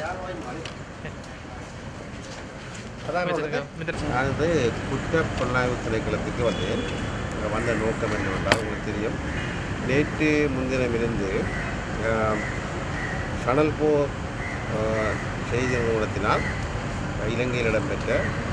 நான் வந்து குற்ற புலனாய்வு திணைக்களத்துக்கு வந்தேன் அங்கே வந்த நோக்கம் என்னவென்றால் உங்களுக்கு தெரியும் நேற்று முன்தினமிருந்து ஆஹ், சணல் போ ஆஹ், செய்தி நிறுவனத்தினால் இலங்கையில் இடம்பெற்ற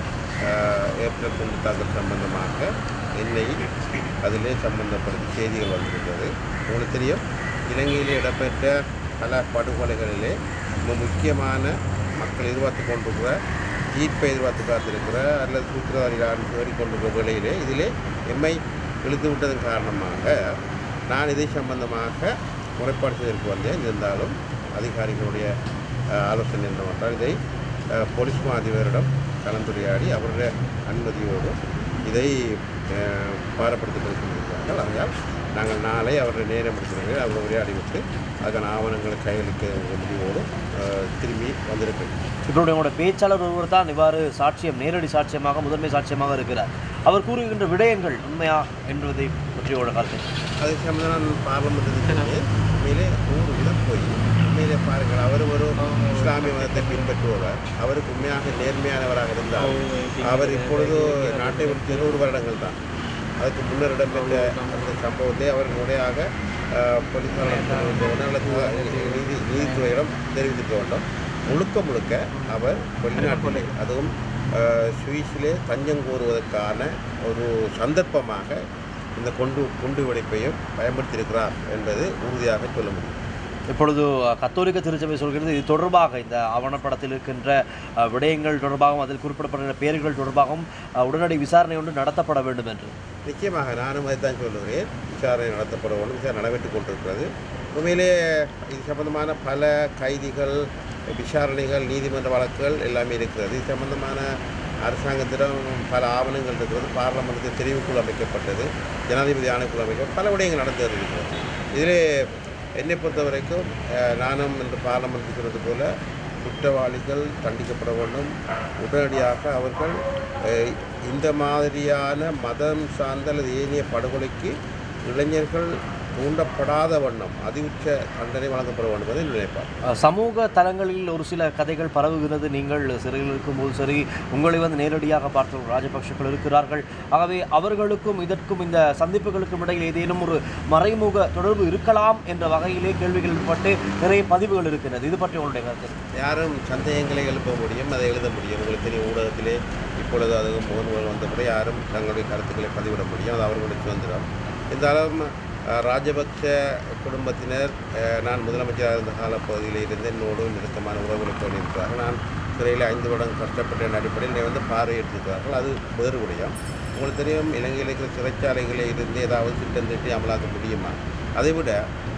ஆஹ், ஏப்ரல் குண்டு தாக்கல் சம்பந்தமாக என்னை அதிலே சம்பந்தப்படுத்தி செய்திகள் வந்திருக்கிறது உங்களுக்கு தெரியும் இலங்கையில் இடம்பெற்ற பல படுகொலைகளிலே மிக முக்கியமான மக்கள் எதிர்பார்த்து கொண்டிருக்கிற தீர்ப்பை எதிர்பார்த்து காத்திருக்கிற அல்லது சூத்திரதாரிகளாக தேடிக்கொண்டிருக்கிற வேளையிலே இதிலே எம்மை இழுத்து விட்டதன் காரணமாக நான் இதை சம்பந்தமாக முறைப்பாடு செய்வதற்கு வந்தேன் இருந்தாலும் அதிகாரிகளுடைய அஹ், ஆலோசனை என்னவென்றால் இதை அஹ், போலீஸ் மா அதிபரிடம் கலந்துரையாடி அவருடைய அனுமதியோடு இதை அஹ், பாரப்படுத்திக் கொண்டிருக்கிறார்கள் ஆகையால் நாங்கள் நாளை அவருடைய நேரம் எடுத்துகிறோம் அவர் உரையாடிவிட்டு அதுக்கான ஆவணங்களை கையளிக்க முடிவோடு அஹ், திரும்பி வந்திருக்கிறேன் இப்பொழுது உங்களோட பேச்சாளர் ஒருவர் தான் இவ்வாறு சாட்சியம் நேரடி சாட்சியமாக முதன்மை சாட்சியமாக இருக்கிறார் அவர் கூறுகின்ற விடயங்கள் உண்மையா என்பதை பற்றியோட கருத்து அது சம்பந்தம் நான் பார்லமெண்ட் மேலே நூறு விதம் போய் மேலே பாருங்கள் அவர் ஒரு இஸ்லாமிய மதத்தை பின்பற்றுபவர் அவருக்கு உண்மையாக நேர்மையானவராக இருந்தால் அவர் இப்பொழுது நாட்டை விட்டு இருநூறு வருடங்கள் தான் அதுக்கு முன்னர் இடம்பெற்ற அந்த சம்பவத்தை அவர் முறையாக அஹ், போலீசாரிடம் தெரிவிக்க வேண்டும் அல்லது நீதி நீதித்துறையிடம் தெரிவித்துக்க வேண்டும் முழுக்க முழுக்க அவர் வெளிநாட்டிலே அதுவும் அஹ், சுவிஸிலே தஞ்சம் கோருவதற்கான ஒரு சந்தர்ப்பமாக இந்த கொண்டு குண்டு வெடிப்பையும் பயன்படுத்தியிருக்கிறார் என்பது உறுதியாக சொல்ல முடியும் இப்பொழுது அஹ், கத்தோலிக்க திருச்சபை சொல்கிறது இது தொடர்பாக இந்த ஆவணப்படத்தில் இருக்கின்ற அஹ், விடயங்கள் தொடர்பாகவும் அதில் குறிப்பிடப்படுகிற பெயர்கள் தொடர்பாகவும் அஹ், உடனடி விசாரணை ஒன்று நடத்தப்பட வேண்டும் என்று நிச்சயமாக நானும் அதைத்தான் சொல்லுகிறேன் விசாரணை நடத்தப்பட வேண்டும் விசாரணை நடைபெற்றுக் கொண்டிருக்கிறது உண்மையிலே இது சம்பந்தமான பல கைதிகள் விசாரணைகள் நீதிமன்ற வழக்குகள் எல்லாமே இருக்கிறது இது சம்பந்தமான அரசாங்கத்திடம் பல ஆவணங்கள் இருக்கிறது பார்லமெண்ட்டுக்கு தெரிவுக்குழு அமைக்கப்பட்டது ஜனாதிபதி ஆணைக்குழு அமைக்க பல விடயங்கள் நடந்து வருகிறது இதிலே என்னை பொறுத்த வரைக்கும் அஹ், நானும் இந்த பார்லமெண்ட் சொன்னது போல குற்றவாளிகள் தண்டிக்கப்பட வேண்டும் உடனடியாக அவர்கள் அஹ், இந்த மாதிரியான மதம் சார்ந்த அல்லது ஏனைய படுகொலைக்கு இளைஞர்கள் தூண்டப்படாத வண்ணம் அதிவுச்ச தண்டனை வழங்கப்பட வேண்டும் என்று நினைப்பார் அஹ், சமூக தளங்களில் ஒரு சில கதைகள் பரவுகிறது நீங்கள் சிறையில் இருக்கும்போது சரி உங்களை வந்து நேரடியாக பார்த்த ராஜபக்ஷர்கள் இருக்கிறார்கள் ஆகவே அவர்களுக்கும் இதற்கும் இந்த சந்திப்புகளுக்கும் இடையில் ஏதேனும் ஒரு மறைமுக தொடர்பு இருக்கலாம் என்ற வகையிலே கேள்விகள் பட்டு நிறைய பதிவுகள் இருக்கிறது இது பற்றி உங்களுடைய கருத்து யாரும் சந்தேகங்களை எழுப்ப முடியும் அதை எழுத முடியும் உங்களுக்கு தெரியும் ஊடகத்திலே இப்பொழுது அது முகன்கள் வந்தபடி யாரும் தங்களுடைய கருத்துக்களை பதிவிட முடியும் அது அவர்களுடைய சுதந்திரம் இருந்தாலும் அஹ், ராஜபக்ஷ குடும்பத்தினர் அஹ், நான் முதலமைச்சராக இருந்த காலப்பகுதியில் இருந்து என்னோடு நெருக்கமான உறவுகளை கொண்டிருக்கிறார்கள் நான் சிறையில் ஐந்து வருடம் கஷ்டப்பட்ட அடிப்படையில் என்னை வந்து பார்வையிட்டிருக்கிறார்கள் அது வேறு விடயம் உங்களுக்கு தெரியும் இலங்கையில் இருக்கிற சிறைச்சாலைகளில் இருந்து ஏதாவது திட்டம் திட்டி அமலாக்க முடியுமா அதை விட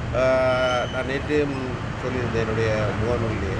அஹ், நான் நேற்று சொல்லியிருந்தேன் என்னுடைய முகநூலிலே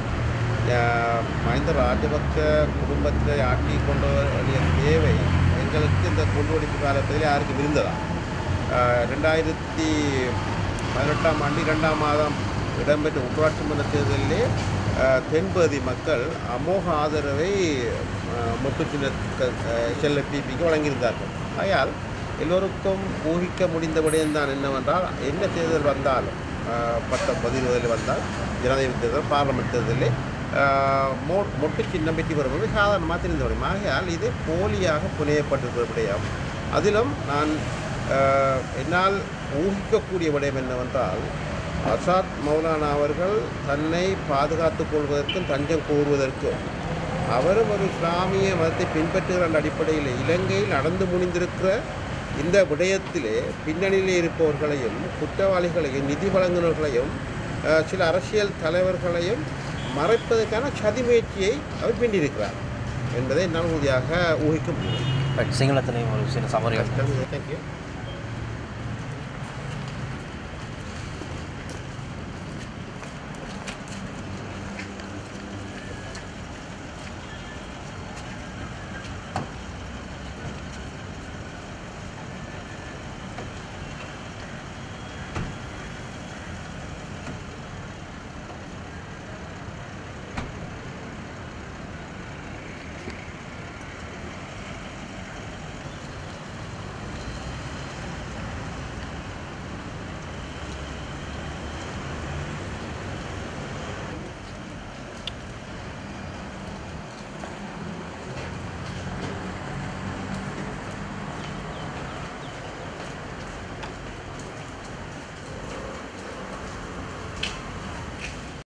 அஹ், மஹிந்த ராஜபக்ச குடும்பத்தை ஆட்சி கொண்டு வேண்டிய தேவை எங்களுக்கு இந்த குண்டுவெடிப்பு காலத்தில் யாருக்கும் இருந்ததா அஹ், ரெண்டாயிரத்தி பதினெட்டாம் ஆண்டு இரண்டாம் மாதம் இடம்பெற்ற உள்ளாட்சி மன்ற தேர்தலிலே அஹ், தென்பகுதி மக்கள் அமோக ஆதரவை அஹ், மொட்டு சின்ன செல்ல பிபிக்கு வழங்கியிருந்தார்கள் ஆகையால் எல்லோருக்கும் ஊகிக்க முடிந்த விடயம்தான் என்னவென்றால் என்ன தேர்தல் வந்தாலும் அஹ், பத்தொன்பது பதினொதில் வந்தால் ஜனாதிபதி தேர்தல் பார்லமெண்ட் தேர்தலில் அஹ், மொ மொட்டு சின்னம் பெற்றி வருவது சாதாரணமாக தெரிந்த விடயம் ஆகையால் இது போலியாக புனையப்பட்டிருக்கிற விடயம் அதிலும் நான் அஹ், என்னால் ஊகிக்கக்கூடிய விடயம் என்னவென்றால் அசாத் மௌலானா அவர்கள் தன்னை பாதுகாத்துக் கொள்வதற்கும் தஞ்சம் கோருவதற்கும் அவரும் ஒரு இஸ்லாமிய மதத்தை பின்பற்றுகிற அந்த அடிப்படையில் இலங்கையில் நடந்து முடிந்திருக்கிற இந்த விடயத்திலே பின்னணியிலே இருப்பவர்களையும் குற்றவாளிகளையும் நிதி வழங்குநர்களையும் அஹ், சில அரசியல் தலைவர்களையும் மறைப்பதற்கான சதி முயற்சியை அவர் பின்னிருக்கிறார் என்பதை என்னால் உறுதியாக ஊகிக்க முடியும் சிங்களத்தினையும் ஒரு சில சமரிகள் தேங்க்யூ